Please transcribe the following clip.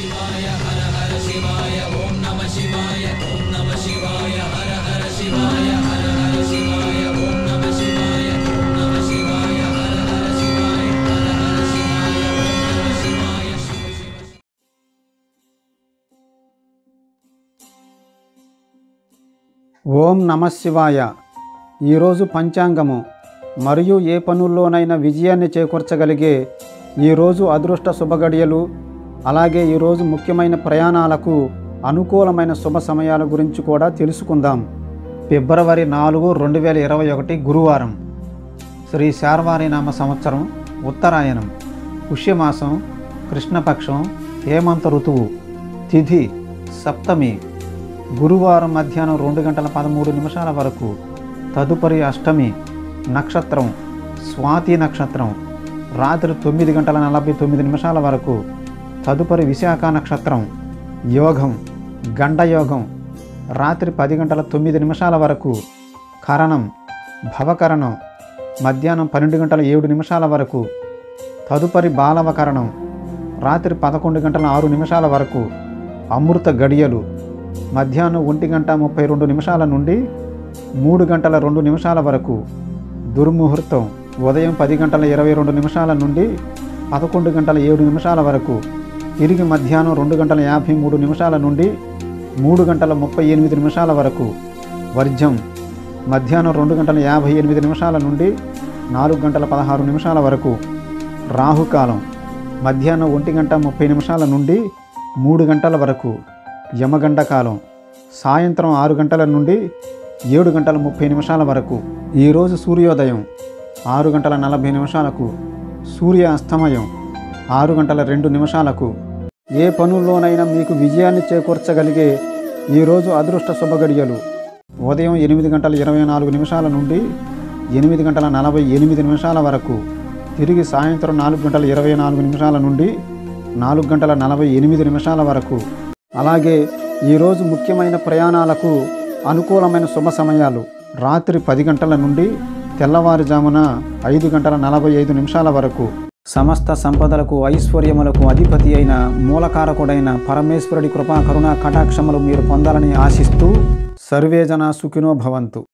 ఓం నమ శివాయ ఈరోజు పంచాంగము మరియు ఏ పనుల్లోనైనా విజయాన్ని చేకూర్చగలిగే ఈరోజు అదృష్ట శుభగడియలు అలాగే ఈరోజు ముఖ్యమైన ప్రయాణాలకు అనుకూలమైన శుభ సమయాల గురించి కూడా తెలుసుకుందాం ఫిబ్రవరి నాలుగు రెండు వేల ఇరవై ఒకటి గురువారం శ్రీ శార్వారి నామ సంవత్సరం ఉత్తరాయణం పుష్యమాసం కృష్ణపక్షం హేమంత ఋతువు తిథి సప్తమి గురువారం మధ్యాహ్నం రెండు గంటల పదమూడు నిమిషాల వరకు తదుపరి అష్టమి నక్షత్రం స్వాతి నక్షత్రం రాత్రి తొమ్మిది గంటల నలభై తొమ్మిది నిమిషాల వరకు తదుపరి విశాఖ నక్షత్రం యోగం గండయోగం రాత్రి పది గంటల తొమ్మిది నిమిషాల వరకు కరణం భవకరణం మధ్యాహ్నం పన్నెండు గంటల ఏడు నిమిషాల వరకు తదుపరి బాలవకరణం రాత్రి పదకొండు గంటల ఆరు నిమిషాల వరకు అమృత గడియలు మధ్యాహ్నం ఒంటి గంట ముప్పై రెండు నిమిషాల నుండి మూడు గంటల రెండు నిమిషాల వరకు దుర్ముహూర్తం ఉదయం పది గంటల ఇరవై రెండు నిమిషాల నుండి పదకొండు గంటల ఏడు నిమిషాల వరకు తిరిగి మధ్యాహ్నం రెండు గంటల యాభై మూడు నిమిషాల నుండి మూడు గంటల ముప్పై ఎనిమిది నిమిషాల వరకు వర్జం మధ్యాహ్నం రెండు గంటల యాభై ఎనిమిది నిమిషాల నుండి నాలుగు గంటల పదహారు నిమిషాల వరకు రాహుకాలం మధ్యాహ్నం ఒంటి గంట ముప్పై నిమిషాల నుండి మూడు గంటల వరకు యమగండ కాలం సాయంత్రం ఆరు గంటల నుండి ఏడు గంటల ముప్పై నిమిషాల వరకు ఈరోజు సూర్యోదయం ఆరు గంటల నలభై నిమిషాలకు సూర్య అస్తమయం ఆరు గంటల రెండు నిమిషాలకు ఏ పనుల్లోనైనా మీకు విజయాన్ని చేకూర్చగలిగే ఈరోజు అదృష్ట శుభగడియలు ఉదయం ఎనిమిది గంటల ఇరవై నాలుగు నిమిషాల నుండి ఎనిమిది గంటల నలభై ఎనిమిది నిమిషాల వరకు తిరిగి సాయంత్రం నాలుగు గంటల ఇరవై నాలుగు నిమిషాల నుండి నాలుగు గంటల నలభై ఎనిమిది నిమిషాల వరకు అలాగే ఈరోజు ముఖ్యమైన ప్రయాణాలకు అనుకూలమైన శుభ సమయాలు రాత్రి పది గంటల నుండి తెల్లవారుజామున ఐదు గంటల నలభై ఐదు నిమిషాల వరకు సమస్త సంపదలకు ఐశ్వర్యములకు అధిపతి అయిన మూలకారకుడైన పరమేశ్వరుడి కృపా కరుణా కటాక్షములు మీరు పొందాలని ఆశిస్తూ సర్వేజన సుఖినో భవంతు